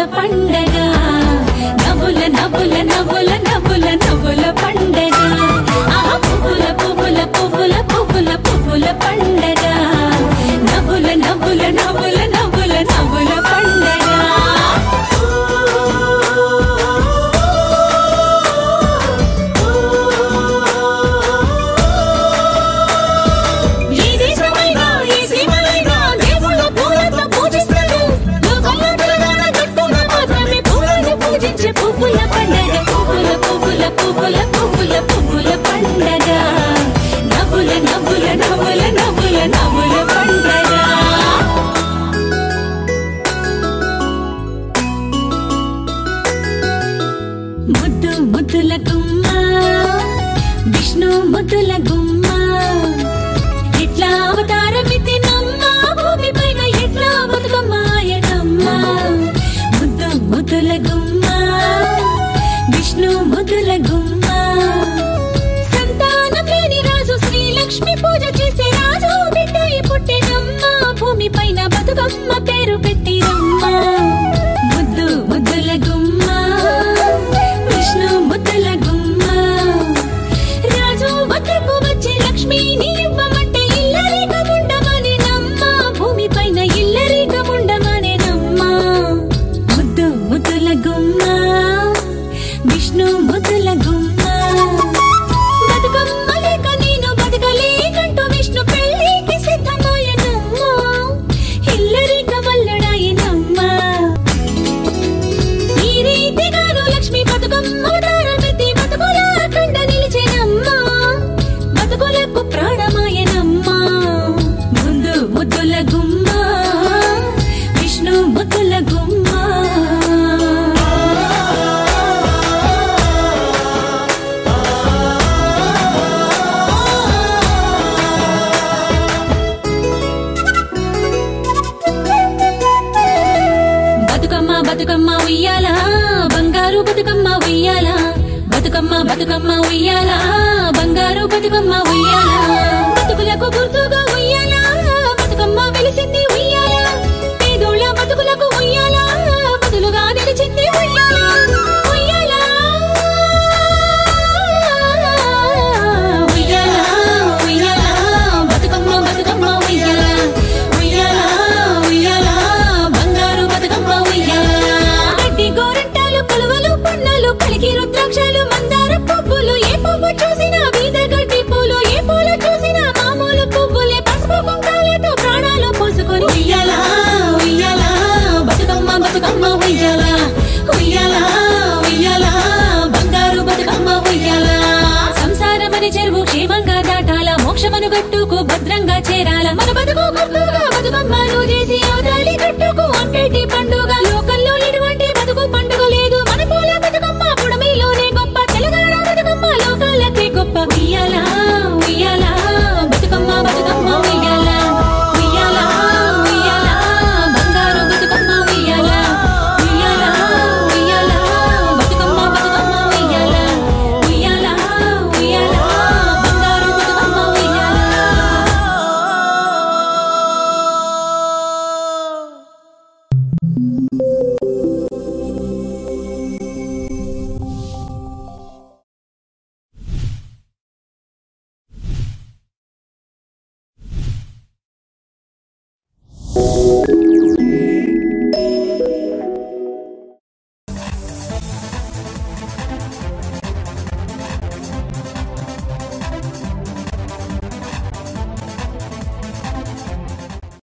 పండగ నవ్వుల నవ్వుల నవ్వుల నవ్వుల నవ్వుల పండగ ఆహా పువ్వుల పువ్వుల పువ్వుల పువ్వుల పువ్వుల పండగ నవ్వుల నవ్వుల నవ్వుల నవ్వుల నవ్వుల పండగ ఏ దేశమైనా ఏ సీమలైనా దేవుళ్ళ పూలతో పూజిస్తారు లోకంలో తెలంగాణ గట్టున మాత్రమే పూలను పూజించే పువ్వుల పండగ పువ్వుల పువ్వుల పువ్వుల పువ్వుల పువ్వుల పండగ నవ్వుల నవ్వుల నవ్వుల నవ్వుల నవ్వుల పండగ ముద్దు ముద్దుల గుమ్మ విష్ణు ముద్దుల గుమ్మ ఎట్లా అవతారమితి నమ్మ భూమి పైన ఎట్లా బతుకమ్మాయటమ్మ ముద్దు ముద్దుల గుమ్మ విష్ణు ముద్దుల గుమ్మ సంతానం లేని రాజు శ్రీ లక్ష్మి పూజ చేసే రాజు బిడ్డయి పుట్టినమ్మ భూమి పైన బతుకమ్మ పేరు పెట్టిరమ్మ ముద్దు ముద్దుల గుమ్మ విష్ణు ముద్దుల గుమ్మ రాజు వద్దకు వచ్చి లక్ష్మిని ఇవ్వమంటే ఇల్లరిక ఉండమని నమ్మ భూమి పైన ఇల్లరిక ఉండమని నమ్మ ముద్దు ముద్దుల గుమ్మ విష్ణు ముద్దుల గుమ్మ బతుకమ్మ లేక నేను బతకలేకంటూ విష్ణు పెళ్ళికి సిద్ధమాయనమ్మ ఇల్లరిక వల్లడాయనమ్మ ఈ రీతిగాను లక్ష్మి బతుకమ్మ అవతారమెత్తి బతుకుల కండ నిలిచెనమ్మ బతుకులకు ప్రాణమాయనమ్మ ముందు ముద్దుల గుమ్మ విష్ణు ముద్దుల గుమ్మ బతుకమ్మ బతుకమ్మ ఉయ్యాల బంగారు బతుకమ్మ ఉయ్యాల బతుకమ్మ బతుకమ్మ ఉయ్యాల బంగారు బతుకమ్మ ఉయ్యాల బతుకులకు గుర్తుగా ఉయ్యాల బతుకమ్మ వెలిసింది ఉయ్యాల పేదోళ్ళ బతుకులకు ఉయ్యాల బదులుగా నిలిచింది ఉయ్యాల ఉయ్యాల ఉయ్యాల ఉయ్యాల బతుకమ్మ బతుకమ్మ ఉయ్యాల ఉయ్యాల ఉయ్యాల బంగారు బతుకమ్మ ఉయ్యాల గడ్డి గోరంటాలు పులువలు పున్నలు కలిగి రుద్రాక్షలు మందార పువ్వులు ఏ పువ్వు చూసినా వీధ గడ్డి పూలు ఏ పూలు చూసినా మామూలు పువ్వులే పసుపు కుంకాలతో ప్రాణాలు పోసుకొని ఉయ్యాల ఉయ్యాల బతుకమ్మ బతుకమ్మ ఉయ్యాల ఉయ్యాల ఉయ్యాల బంగారు బతుకమ్మ ఉయ్యాల సంసారమని చెరువు క్షేమంగా దాటాల మోక్షమను గట్టుకు భద్రంగా చేరాల